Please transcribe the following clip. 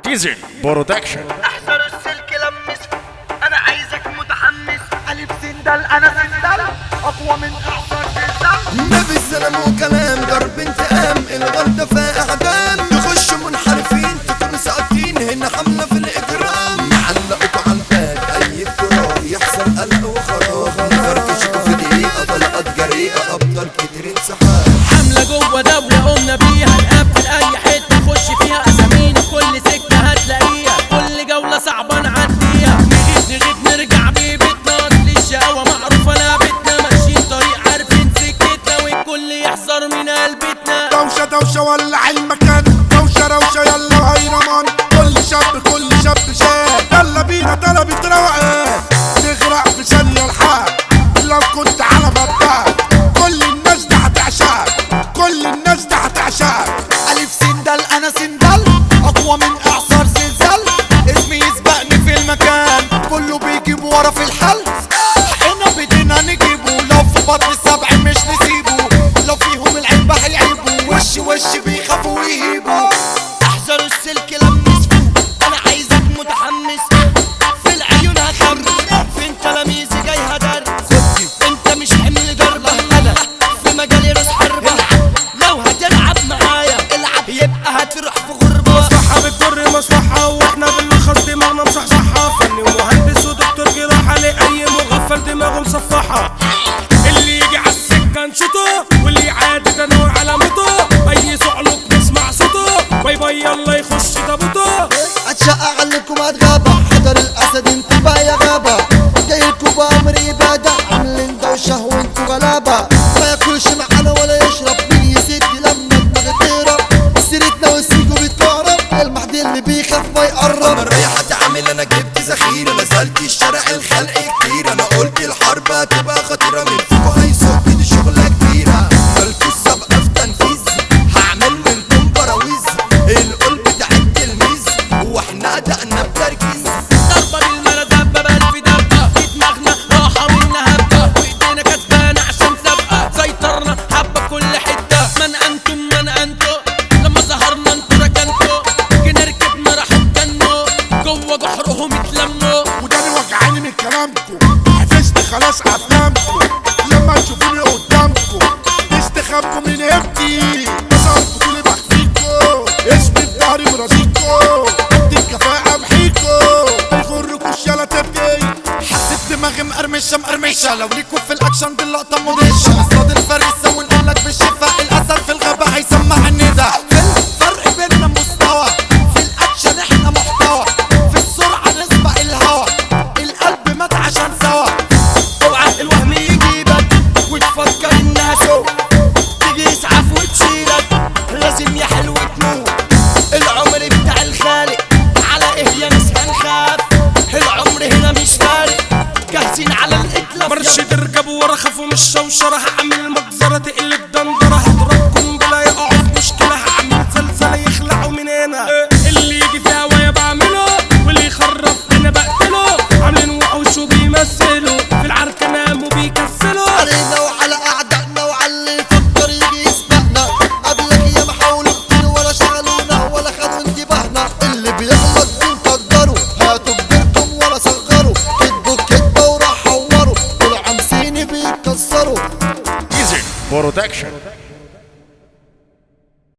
ديزل برودكشن احذر السلك لمس انا عايزك متحمس الف سندل انا سندل اقوى من اعصار زلزال نبي سلام وكلام ضرب انتقام الغلطة في اعدام يخشوا منحرفين تكونوا ساقطين هنا حملة في الاجرام يعلقوا على الباب اي افتراء يحصل قلق وخراب فركشكوا في دقيقة طلقات جريئة ابطال كتير انسحاب حملة جوه دولة قمنا بيها نقفل أي حتة خش فيها أسامينا في كل سكة هتلاقيها كل جولة صعبة نعديها نغيب نغيب نرجع ببيتنا أصل الشقاوة معروفة لعبتنا ماشيين طريق عارفين سكتنا والكل يحذر من قلبتنا دوشة دوشة ولع المكان دوشة روشة يلا وهيرمان كل شاب كل شاب شاب يلا بينا طلبت روقان تغرق في ثانية الحال لو كنت على مبدأك كل الناس دي هتعشاك كل الناس دي هتعشاك الف سندل انا سندل اقوى من اعصار زلزال اسمي يسبقني في المكان كله بيجيب ورا في الحل حقنا بدينا نجيبه لو في بطن السبع مش نسيبه لو فيهم العلبة هيعيبوا وش وش بيخافوا ويهيبوا احذر السلك لمسفو انا عايزك متحمس في العيون هخرج فين تلاميذي جاي هدرس انت مش حمل ضربة انا في مجالي راس حربة لو هتلعب معايا العب يبقى هتروح في غربة مصلحة بتضر مصلحة واحنا باللخص دماغنا مصحصحة فني ومهندس ودكتور جراحة لأي مغفل دماغه مصفحة اللي يجي على السكة نشوطه واللي يعادي تنوع علامته أي صعلوك نسمع صوته باي باي يلا يخش تابوته اتشقى عليكم هتغابة حضر الاسد انتبه يا غابة جايلكوا بامر ابادة عاملين دوشة وانتوا غلابة ما ياكلش معانا ولا يشرب مين يسد لما دماغ تهرب سيرتنا والسيجو بيتكهرب المحدي اللي بيخاف ما يقرب انا رايح اتعامل انا جبت ذخيرة نزلت الشارع الخلق كتير انا قلت الحرب هتبقى خطيرة من فوق هيصد دي شغلة كبيرة مالكوا السابقة في تنفيذ هعمل منكم براويز القلب بتاع التلميذ واحنا دقنا بتركيز ضربة بالمرزبة بألف دبة في دماغنا راحة منا هبة وإيدينا كسبانة عشان سابقة سيطرنا حبة في كل حتة من أنتم من أنتم لما ظهرنا انتوا ركنتوا جينا ركبنا راحوا اتجنوا جوه جحرهم اتلموا وداني وجعاني من كلامكم حفظت خلاص افلامكم لما تشوفوني قدامكم استخبوا من هبتي بظهر بطولي بخفيكم اسمي في ظهري مرازيكم ادي الكفاءة محيكم يغركوش يلا تبكي حسيت دماغي مقرمشة مقرمشة لو ليكوا في الاكشن دي اللقطة مدهشة اصطاد الفريسة ونقول لك بالشفاء الاسد في الغابة هيسمع الندى في الفرق بيننا مستوى في الاكشن احنا محتوى في السرعة نسبق الهوا القلب مات عشان سوا اوعى الوهم يجيبك وتفكر انها سوق تيجي يسعف وتشيلك لازم يا حلو تموت العمر بتاع الخالق على ايه يا ناس هنخاف العمر هنا مش فارق جاهزين على الاتلاف مرش تركبوا ورا خافوا من الشوشرة هعمل مجزرة تقلب دندرة هضربكم بلا يقعوا في مشكلة هعمل زلزلة يخلعوا من هنا اللي يجي في هوايا بعمله واللي يخرب هنا بقتله عاملين وحوش وبيمثلوا في العركة ناموا بيكسلوا علينا وعلى اعدائنا وعلى اللي يفكر يجي يسبقنا قبلك يا محاولوا كتير ولا شغلونا ولا خدوا انتباهنا اللي بيغلط بنقدره هاتوا كبيركم ولا صغروا كدبوا كدبة وراح حوروا طلعوا عمسيني بيكسروا ديزل برودكشن